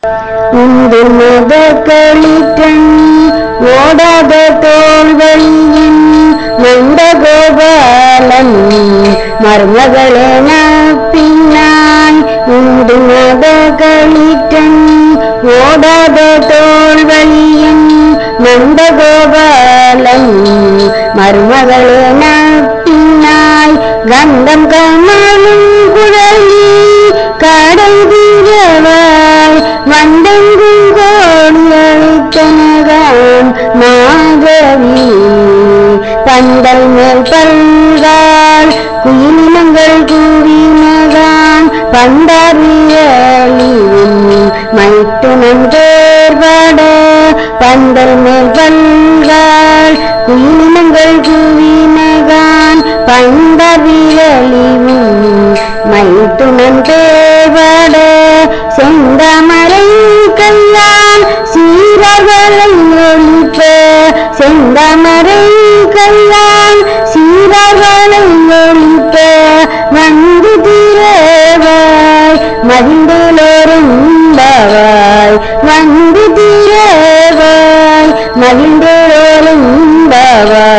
உந்து மத களித்தன் ஓடாத தோல்வழியின் நந்த கோபாலன் மருமகளென பின்னாய் உந்து மத களித்தன் ஓடாத தோல்வழியின் நந்த கோபாலன் மருமகளென பின்னாய் கந்தம் கமலும் குழலி கடல் தீரவாய் வண்டெங்கும் கோடியளித்தனகான் மாதவி பந்தல் மேல் பல்கால் குயிலினங்கள் கூவினகான் பண்டாரியலின் மைத்துனம் தேர்வாட பந்தல் மேல் பல்கால் குயிலினங்கள் கூவினகான் பண்டவியலிவும் மைத்துனம் தேர்வாட செந்தமரை கையால் சீரர்களை ஒழிப்ப செந்தமரை கையால் சீரர்களை ஒழிப்ப வந்து திரவாய் மகிழ்ந்தோரும்பவாய் வந்து திரவாய் மகிழ்ந்தோரும்பவாய்